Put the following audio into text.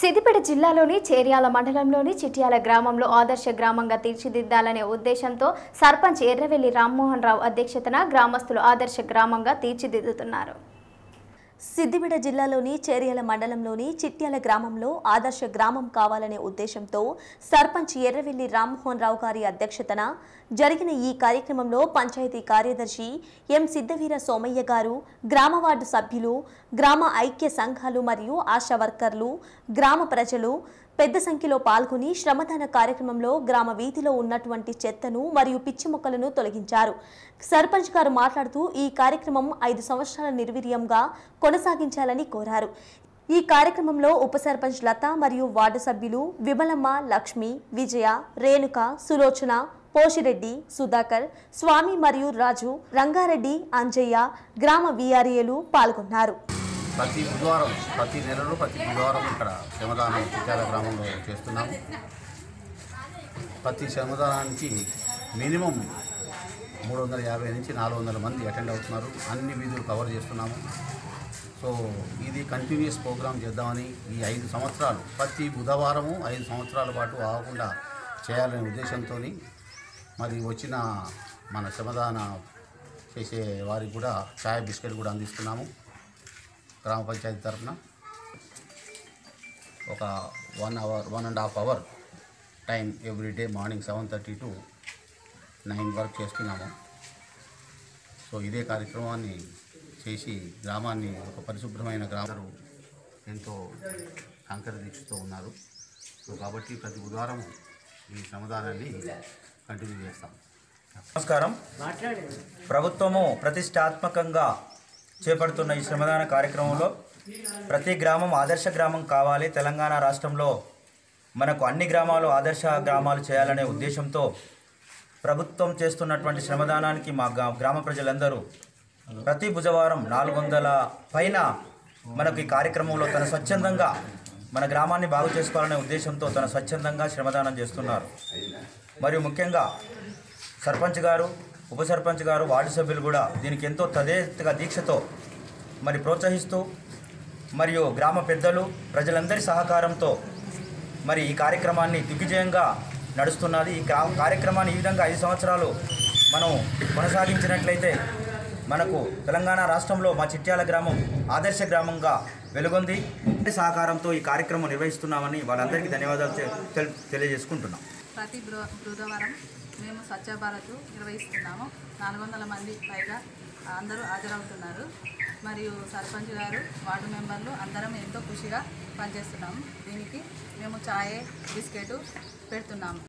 సిద్దిపేట జిల్లాలోని చేర్యాల మండలంలోని చిట్యాల గ్రామంలో ఆదర్శ గ్రామంగా తీర్చిదిద్దాలనే ఉద్దేశంతో సర్పంచ్ ఎర్రవెల్లి రామ్మోహన్ రావు అధ్యక్షతన గ్రామస్తులు ఆదర్శ గ్రామంగా తీర్చిదిద్దుతున్నారు సిద్దిపేట జిల్లాలోని చేర్యాల మండలంలోని చిట్యాల గ్రామంలో ఆదర్శ గ్రామం కావాలనే ఉద్దేశంతో సర్పంచ్ ఎర్రవెల్లి రామ్మోహన్ రావు గారి అధ్యక్షతన జరిగిన ఈ కార్యక్రమంలో పంచాయతీ కార్యదర్శి ఎం సిద్ధవీర సోమయ్య గారు గ్రామ వార్డు సభ్యులు గ్రామ ఐక్య సంఘాలు మరియు ఆశా వర్కర్లు గ్రామ ప్రజలు పెద్ద సంఖ్యలో పాల్గొని శ్రమదాన కార్యక్రమంలో గ్రామ వీధిలో ఉన్నటువంటి చెత్తను మరియు పిచ్చి మొక్కలను తొలగించారు సర్పంచ్ గారు మాట్లాడుతూ ఈ కార్యక్రమం ఐదు సంవత్సరాల నిర్వీర్యంగా కొనసాగించాలని కోరారు ఈ కార్యక్రమంలో ఉప సర్పంచ్ లత మరియు వార్డు సభ్యులు విమలమ్మ లక్ష్మి విజయ రేణుక సులోచన పోషిరెడ్డి సుధాకర్ స్వామి మరియు రాజు రంగారెడ్డి అంజయ్య గ్రామ వీఆర్ఏలు పాల్గొన్నారు ప్రతి బుధవారం ప్రతి నెలలో ప్రతి బుధవారం ఇక్కడ శ్రమదానం చిట్యాల గ్రామంలో చేస్తున్నాము ప్రతి శ్రమదానానికి మినిమం మూడు వందల యాభై నుంచి నాలుగు వందల మంది అటెండ్ అవుతున్నారు అన్ని వీధులు కవర్ చేస్తున్నాము సో ఇది కంటిన్యూస్ ప్రోగ్రామ్ చేద్దామని ఈ ఐదు సంవత్సరాలు ప్రతి బుధవారము ఐదు సంవత్సరాల పాటు ఆగకుండా చేయాలనే ఉద్దేశంతో మరి వచ్చిన మన శ్రమదాన చేసే వారికి కూడా చాయ్ బిస్కెట్ కూడా అందిస్తున్నాము గ్రామ పంచాయతీ తరఫున ఒక one hour one and half hour time every day morning seven thirty to nine వరకు చేస్తున్నాము సో ఇదే కార్యక్రమాన్ని చేసి గ్రామాన్ని ఒక పరిశుభ్రమైన గ్రామం ఎంతో కంకర దీక్షతో ఉన్నారు సో కాబట్టి ప్రతి బుధవారం ఈ శ్రమదానాన్ని కంటిన్యూ చేస్తాం నమస్కారం ప్రభుత్వము ప్రతిష్టాత్మకంగా చేపడుతున్న ఈ శ్రమదాన కార్యక్రమంలో ప్రతి గ్రామం ఆదర్శ గ్రామం కావాలి తెలంగాణ రాష్ట్రంలో మనకు అన్ని గ్రామాలు ఆదర్శ గ్రామాలు చేయాలనే ఉద్దేశంతో ప్రభుత్వం చేస్తున్నటువంటి శ్రమదానానికి మా గ్రా- గ్రామ ప్రజలందరూ ప్రతి బుధవారం నాలుగు వందల పైన మనకు ఈ కార్యక్రమంలో తన స్వచ్ఛందంగా మన గ్రామాన్ని బాగు చేసుకోవాలనే ఉద్దేశంతో తన స్వచ్ఛందంగా శ్రమదానం చేస్తున్నారు మరియు ముఖ్యంగా సర్పంచ్ గారు ఉప సర్పంచ్ గారు వార్డు సభ్యులు కూడా దీనికి ఎంతో తదేతగా దీక్షతో మరి ప్రోత్సహిస్తూ మరియు గ్రామ పెద్దలు ప్రజలందరి సహకారంతో మరి ఈ కార్యక్రమాన్ని దిగ్విజయంగా నడుస్తున్నది ఈ కా- కార్యక్రమాన్ని ఈ విధంగా ఐదు సంవత్సరాలు మనం కొనసాగించినట్లయితే మనకు తెలంగాణ రాష్ట్రంలో మా చిట్యాల గ్రామం ఆదర్శ గ్రామంగా వెలుగొంది అందరి సహకారంతో ఈ కార్యక్రమం నిర్వహిస్తున్నామని వాళ్ళందరికీ ధన్యవాదాలు తె- తెల్- తెలియజేసుకుంటున్నాం ప్రతి బృ బుధవారం మేము స్వచ్ఛ భారత్ నిర్వహిస్తున్నాము నాలుగు వందల మంది పైగా అందరూ హాజరవుతున్నారు మరియు సర్పంచ్ గారు వార్డు మెంబర్లు అందరం ఎంతో ఖుషిగా పనిచేస్తున్నాము దీనికి మేము ఛాయ్ బిస్కెట్ పెడుతున్నాము